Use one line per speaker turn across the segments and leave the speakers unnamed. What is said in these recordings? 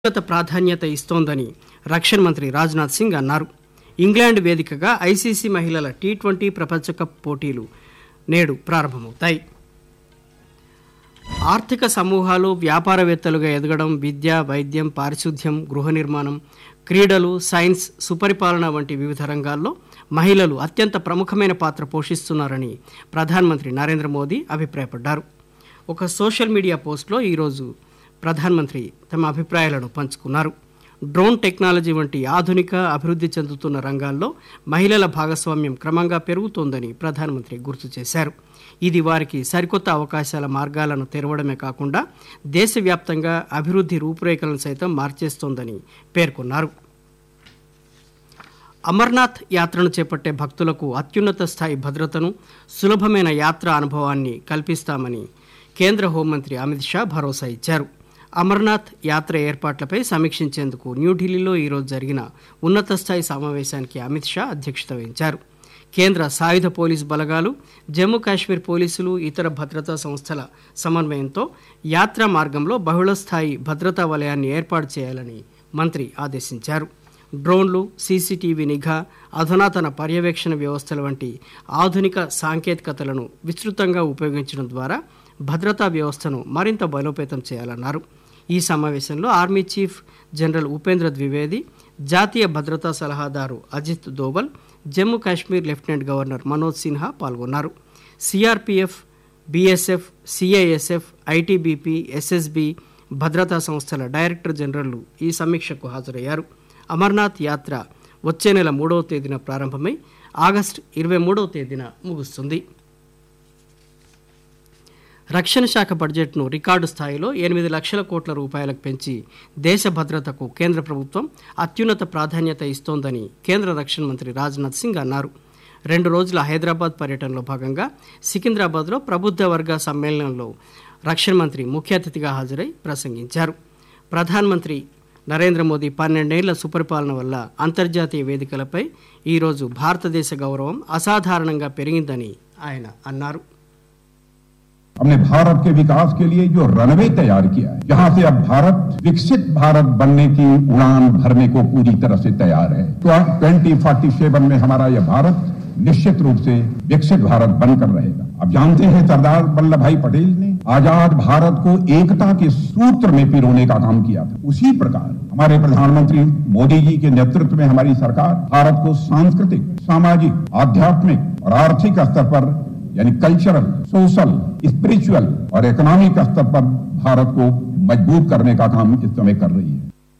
వ్యక్తిగత ప్రాధాన్యత ఇస్తోందని రక్షణ మంత్రి రాజ్నాథ్ సింగ్ అన్నారు ఇంగ్లాండ్ వేదికగా ఐసీసీ మహిళల టీ ట్వంటీ ప్రపంచ కప్ పోటీలు నేడు ప్రారంభమవుతాయి ఆర్థిక సమూహాలు వ్యాపారవేత్తలుగా ఎదగడం విద్య వైద్యం పారిశుద్ధ్యం గృహ నిర్మాణం క్రీడలు సైన్స్ సుపరిపాలన వంటి వివిధ రంగాల్లో మహిళలు అత్యంత ప్రముఖమైన పాత్ర పోషిస్తున్నారని ప్రధానమంత్రి నరేంద్ర మోదీ అభిప్రాయపడ్డారు ఒక సోషల్ మీడియా పోస్ట్లో ఈరోజు ప్రధానమంత్రి తమ అభిప్రాయాలను పంచుకున్నారు డ్రోన్ టెక్నాలజీ వంటి ఆధునిక అభివృద్ధి చెందుతున్న రంగాల్లో మహిళల భాగస్వామ్యం క్రమంగా పెరుగుతోందని ప్రధానమంత్రి గుర్తు చేశారు ఇది వారికి సరికొత్త అవకాశాల మార్గాలను తెరవడమే కాకుండా దేశవ్యాప్తంగా అభివృద్ధి రూపురేఖలను సైతం మార్చేస్తోందని పేర్కొన్నారు అమర్నాథ్ యాత్రను చేపట్టే భక్తులకు అత్యున్నత స్థాయి భద్రతను సులభమైన యాత్ర అనుభవాన్ని కల్పిస్తామని కేంద్ర హోంమంత్రి అమిత్ షా భరోసా ఇచ్చారు అమర్నాథ్ యాత్ర ఏర్పాట్లపై సమీక్షించేందుకు న్యూఢిల్లీలో ఈరోజు జరిగిన ఉన్నత స్థాయి సమావేశానికి అమిత్ షా అధ్యక్షత వహించారు కేంద్ర సాయుధ పోలీసు బలగాలు జమ్మూ కాశ్మీర్ పోలీసులు ఇతర భద్రతా సంస్థల సమన్వయంతో యాత్రా మార్గంలో బహుళస్థాయి భద్రతా వలయాన్ని ఏర్పాటు చేయాలని మంత్రి ఆదేశించారు డ్రోన్లు సీసీటీవీ నిఘా అధునాతన పర్యవేక్షణ వ్యవస్థల వంటి ఆధునిక సాంకేతికతలను విస్తృతంగా ఉపయోగించడం ద్వారా భద్రతా వ్యవస్థను మరింత బలోపేతం చేయాలన్నారు ఈ సమావేశంలో army chief general Upendra Dwivedi జాతీయ భద్రతా సలహాదారు అజిత్ దోవల్ జమ్మూ కాశ్మీర్ లెఫ్టినెంట్ గవర్నర్ మనోజ్ సిన్హా పాల్గొన్నారు CRPF BSF CISF ITBP SSB భద్రతా సంస్థల డైరెక్టర్ జనరల్లు ఈ సమీక్షకు హాజరయ్యారు అమర్నాథ్ యాత్ర వచ్చే నెల మూడవ తేదీన ప్రారంభమై ఆగస్టు ఇరవై మూడవ తేదీన ముగుస్తుంది రక్షణ శాఖ బడ్జెట్ను రికార్డు స్థాయిలో ఎనిమిది లక్షల కోట్ల రూపాయలకు పెంచి దేశ భద్రతకు కేంద్ర ప్రభుత్వం అత్యున్నత ప్రాధాన్యత ఇస్తోందని కేంద్ర రక్షణ మంత్రి రాజ్నాథ్ సింగ్ అన్నారు రెండు రోజుల హైదరాబాద్ పర్యటనలో భాగంగా సికింద్రాబాద్లో ప్రబుద్ధ వర్గ సమ్మేళనంలో రక్షణ మంత్రి ముఖ్య అతిథిగా హాజరై ప్రసంగించారు ప్రధానమంత్రి నరేంద్ర మోదీ పన్నెండేళ్ల సుపరిపాలన వల్ల అంతర్జాతీయ వేదికలపై ఈరోజు భారతదేశ గౌరవం అసాధారణంగా పెరిగిందని ఆయన అన్నారు
हमने भारत के विकास के लिए जो रनवे तैयार किया है जहां से अब भारत विकसित भारत बनने की उड़ान भरने को पूरी तरह से तैयार है तो ट्वेंटी फोर्टी सेवन में हमारा यह भारत निश्चित रूप से विकसित भारत बनकर रहेगा अब जानते हैं सरदार वल्लभ भाई पटेल ने आजाद भारत को एकता के सूत्र में पिरोने का काम किया था उसी प्रकार हमारे प्रधानमंत्री मोदी जी के नेतृत्व में हमारी सरकार भारत को सांस्कृतिक सामाजिक आध्यात्मिक और आर्थिक स्तर पर यानी कल्चरल सोशल स्पिरिचुअल और इकोनॉमिक स्तर पर भारत को मजबूत करने का काम इस समय कर रही है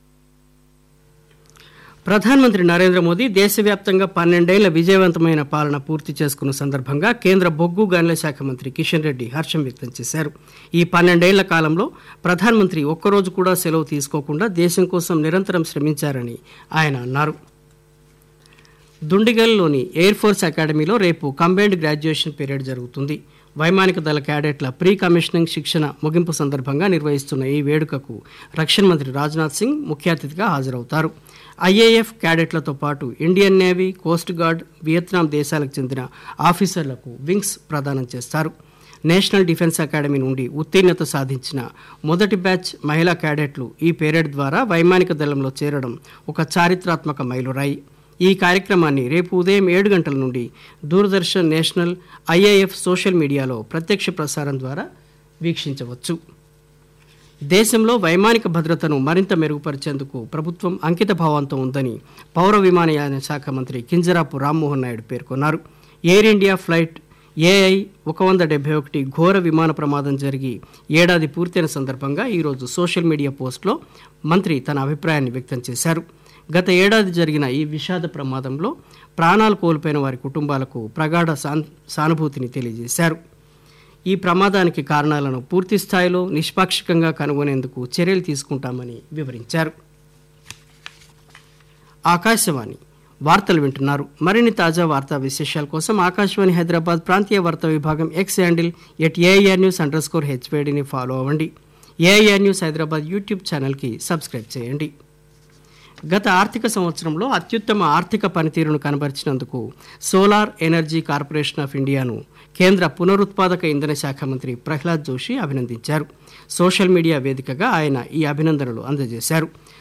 ప్రధానమంత్రి నరేంద్ర మోదీ దేశవ్యాప్తంగా పన్నెండేళ్ల విజయవంతమైన పాలన పూర్తి చేసుకున్న సందర్భంగా కేంద్ర బొగ్గు గనుల శాఖ మంత్రి కిషన్ రెడ్డి హర్షం వ్యక్తం చేశారు ఈ పన్నెండేళ్ల కాలంలో ప్రధానమంత్రి ఒక్కరోజు కూడా సెలవు తీసుకోకుండా దేశం కోసం నిరంతరం శ్రమించారని ఆయన అన్నారు దుండిగల్లోని ఎయిర్ ఫోర్స్ అకాడమీలో రేపు కంబైన్డ్ గ్రాడ్యుయేషన్ పీరియడ్ జరుగుతుంది వైమానిక దళ క్యాడెట్ల ప్రీ కమిషనింగ్ శిక్షణ ముగింపు సందర్భంగా నిర్వహిస్తున్న ఈ వేడుకకు రక్షణ మంత్రి రాజ్నాథ్ సింగ్ ముఖ్య అతిథిగా హాజరవుతారు ఐఏఎఫ్ క్యాడెట్లతో పాటు Indian navy coast guard Vietnam దేశాలకు చెందిన ఆఫీసర్లకు వింగ్స్ ప్రదానం చేస్తారు నేషనల్ డిఫెన్స్ అకాడమీ నుండి ఉత్తీర్ణత సాధించిన మొదటి బ్యాచ్ మహిళా క్యాడెట్లు ఈ పీరియడ్ ద్వారా వైమానిక దళంలో చేరడం ఒక చారిత్రాత్మక మైలురాయి ఈ కార్యక్రమాన్ని రేపు ఉదయం ఏడు గంటల నుండి దూరదర్శన్ నేషనల్ ఐఏఎఫ్ సోషల్ మీడియాలో ప్రత్యక్ష ప్రసారం ద్వారా వీక్షించవచ్చు దేశంలో వైమానిక భద్రతను మరింత మెరుగుపరిచేందుకు ప్రభుత్వం అంకిత భావంతో ఉందని పౌర విమానయాన శాఖ మంత్రి కింజరాపు రామ్మోహన్ నాయుడు పేర్కొన్నారు ఎయిర్ ఇండియా ఫ్లైట్ ఏఐ ఒక వంద డెబ్బై ఒకటి ఘోర విమాన ప్రమాదం జరిగి ఏడాది పూర్తయిన సందర్భంగా ఈరోజు సోషల్ మీడియా పోస్ట్లో మంత్రి తన అభిప్రాయాన్ని వ్యక్తం చేశారు గత ఏడాది జరిగిన ఈ విషాద ప్రమాదంలో ప్రాణాలు కోల్పోయిన వారి కుటుంబాలకు ప్రగాఢ సాన్ సానుభూతిని తెలియజేశారు ఈ ప్రమాదానికి కారణాలను పూర్తి స్థాయిలో నిష్పాక్షికంగా కనుగొనేందుకు చర్యలు తీసుకుంటామని వివరించారు ఆకాశవాణి వార్తలు వింటున్నారు మరిన్ని తాజా వార్తా విశేషాల కోసం ఆకాశవాణి హైదరాబాద్ ప్రాంతీయ వార్తా విభాగం X handle at AIR news underscore స్కోర్ హెచ్వేడిని ఫాలో అవ్వండి ఏఐఆర్ న్యూస్ హైదరాబాద్ యూట్యూబ్ ఛానల్కి సబ్స్క్రైబ్ చేయండి గత ఆర్థిక సంవత్సరంలో అత్యుత్తమ ఆర్థిక పనితీరును కనబరిచినందుకు సోలార్ ఎనర్జీ కార్పొరేషన్ ఆఫ్ ఇండియాను కేంద్ర పునరుత్పాదక ఇంధన శాఖ మంత్రి ప్రహ్లాద్ జోషి అభినందించారు సోషల్ మీడియా వేదికగా ఆయన ఈ అభినందనలు అందజేశారు